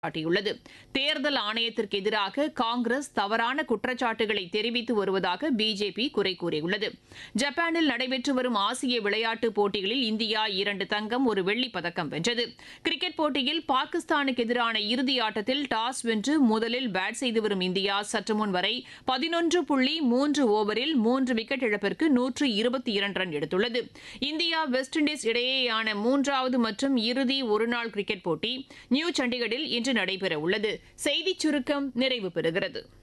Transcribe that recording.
சாட்டியுள்ளது தேர்தல் ஆணையத்திற்கு எதிராக காங்கிரஸ் தவறான குற்றச்சாட்டுகளை தெரிவித்து வருவதாக பிஜேபி குறை கூறியுள்ளது ஜப்பானில் நடைபெற்று வரும் ஆசிய விளையாட்டுப் போட்டிகளில் இந்தியா இரண்டு தங்கம் ஒரு வெள்ளிப் பதக்கம் வென்றது கிரிக்கெட் போட்டியில் பாகிஸ்தானுக்கு எதிரான இறுதி ஆட்டத்தில் டாஸ் வென்று முதலில் பேட் செய்து வரும் இந்தியா சற்று முன் வரை பதினொன்று புள்ளி மூன்று ஓவரில் மூன்று விக்கெட் இழப்பிற்கு நூற்று இருபத்தி இரண்டு ரன் எடுத்துள்ளது இந்தியா வெஸ்ட் இண்டீஸ் இடையேயான மூன்றாவது மற்றும் இறுதி ஒருநாள் கிரிக்கெட் போட்டி நியூ சண்டிகரில் இன்று நடைபெற உள்ளது செய்திச் சுருக்கம் நிறைவு பெறுகிறது